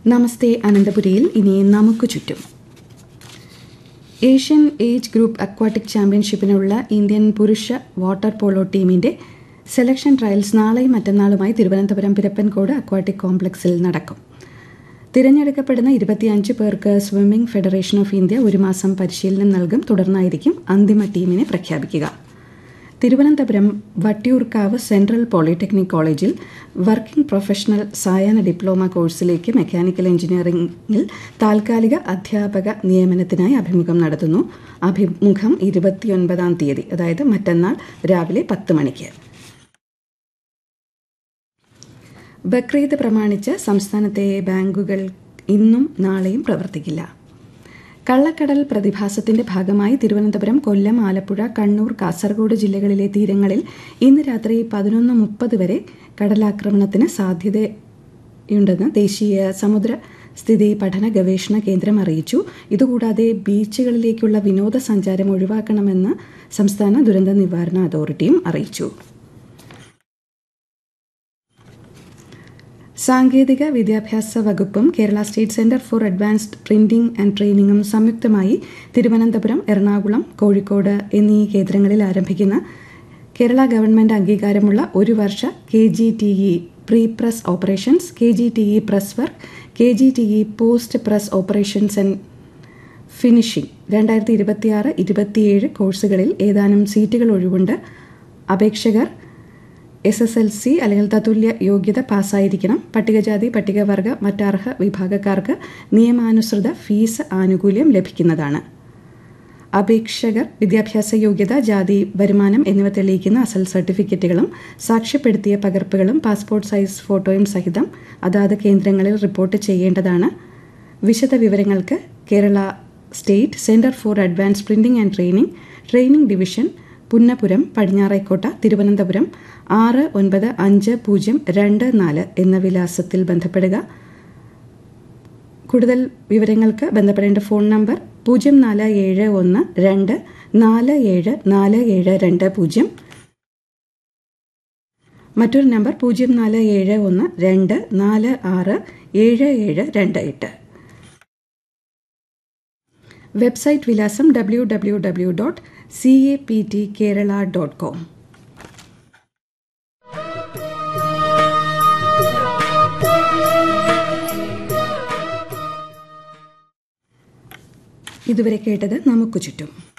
നമസ്തേ അനന്തപുരിയിൽ ഇനി നമുക്ക് ചുറ്റും ഏഷ്യൻ ഏജ് ഗ്രൂപ്പ് അക്വാട്ടിക് ചാമ്പ്യൻഷിപ്പിനുള്ള ഇന്ത്യൻ പുരുഷ വാട്ടർ പോളോ ടീമിന്റെ സെലക്ഷൻ ട്രയൽസ് നാളെയും മറ്റന്നാളുമായി തിരുവനന്തപുരം പിരപ്പൻകോട് അക്വാട്ടിക് കോംപ്ലക്സിൽ നടക്കും തിരഞ്ഞെടുക്കപ്പെടുന്ന ഇരുപത്തിയഞ്ച് പേർക്ക് സ്വിമ്മിംഗ് ഫെഡറേഷൻ ഓഫ് ഇന്ത്യ ഒരു മാസം പരിശീലനം നൽകും തുടർന്നായിരിക്കും അന്തിമ ടീമിനെ പ്രഖ്യാപിക്കുക തിരുവനന്തപുരം വട്ടിയൂർക്കാവ് സെൻട്രൽ പോളിടെക്നിക് കോളേജിൽ വർക്കിംഗ് പ്രൊഫഷണൽ സായാഹ്ന ഡിപ്ലോമ കോഴ്സിലേക്ക് മെക്കാനിക്കൽ എഞ്ചിനീയറിംഗിൽ താൽക്കാലിക അധ്യാപക നിയമനത്തിനായി അഭിമുഖം നടത്തുന്നു അഭിമുഖം ഇരുപത്തിയൊൻപതാം തീയതി അതായത് മറ്റന്നാൾ രാവിലെ പത്ത് മണിക്ക് ബക്രീദ് പ്രമാണിച്ച് സംസ്ഥാനത്തെ ബാങ്കുകൾ ഇന്നും നാളെയും പ്രവർത്തിക്കില്ല കള്ളക്കടൽ പ്രതിഭാസത്തിന്റെ ഭാഗമായി തിരുവനന്തപുരം കൊല്ലം ആലപ്പുഴ കണ്ണൂർ കാസർഗോഡ് ജില്ലകളിലെ തീരങ്ങളിൽ ഇന്ന് രാത്രി പതിനൊന്ന് മുപ്പത് വരെ കടലാക്രമണത്തിന് സാധ്യതയുണ്ടെന്ന് ദേശീയ സമുദ്ര സ്ഥിതി പഠന ഗവേഷണ കേന്ദ്രം അറിയിച്ചു ഇതുകൂടാതെ ബീച്ചുകളിലേക്കുള്ള വിനോദസഞ്ചാരം ഒഴിവാക്കണമെന്ന് സംസ്ഥാന ദുരന്ത നിവാരണ അതോറിറ്റിയും അറിയിച്ചു സാങ്കേതിക വിദ്യാഭ്യാസ വകുപ്പും Kerala state centre for advanced printing and ട്രെയിനിങ്ങും സംയുക്തമായി തിരുവനന്തപുരം എറണാകുളം കോഴിക്കോട് എന്നീ കേന്ദ്രങ്ങളിൽ ആരംഭിക്കുന്ന കേരള ഗവൺമെന്റ് അംഗീകാരമുള്ള ഒരു വർഷ K G T E pre press operations K G T E press work K G T E post press operations and finishing രണ്ടായിരത്തി ഇരുപത്തിയാറ് ഇരുപത്തിയേഴ് കോഴ്സുകളിൽ ഏതാനും സീറ്റുകൾ ഒഴിവുണ്ട് അപേക്ഷകർ എസ് എസ് എൽ സി അല്ലെങ്കിൽ തത്തുല്യ യോഗ്യത പാസ്സായിരിക്കണം പട്ടികജാതി പട്ടികവർഗ മറ്റർഹ വിഭാഗക്കാർക്ക് നിയമാനുസൃത ഫീസ് ആനുകൂല്യം ലഭിക്കുന്നതാണ് അപേക്ഷകർ വിദ്യാഭ്യാസ യോഗ്യത ജാതി വരുമാനം എന്നിവ തെളിയിക്കുന്ന അസൽ സർട്ടിഫിക്കറ്റുകളും സാക്ഷ്യപ്പെടുത്തിയ പകർപ്പുകളും പാസ്പോർട്ട് സൈസ് ഫോട്ടോയും സഹിതം അതാത് കേന്ദ്രങ്ങളിൽ റിപ്പോർട്ട് ചെയ്യേണ്ടതാണ് വിശദ വിവരങ്ങൾക്ക് Kerala state centre for advance printing and training training division Punnapuram Padinjarekotta Thiruvananthapuram ആറ് ഒൻപത് അഞ്ച് പൂജ്യം രണ്ട് നാല് എന്ന വിലാസത്തിൽ ബന്ധപ്പെടുക കൂടുതൽ വിവരങ്ങൾക്ക് ബന്ധപ്പെടേണ്ട ഫോൺ നമ്പർ പൂജ്യം നാല് ഏഴ് ഒന്ന് രണ്ട് നാല് ഏഴ് നാല് ഏഴ് രണ്ട് പൂജ്യം മറ്റൊരു നമ്പർ പൂജ്യം നാല് ഏഴ് ഒന്ന് രണ്ട് നാല് ആറ് ഏഴ് ഏഴ് രണ്ട് എട്ട് വെബ്സൈറ്റ് വിലാസം W W W dot C A P T Kerala dot com ഇതുവരെ കേട്ടത് നമുക്ക് ചുറ്റും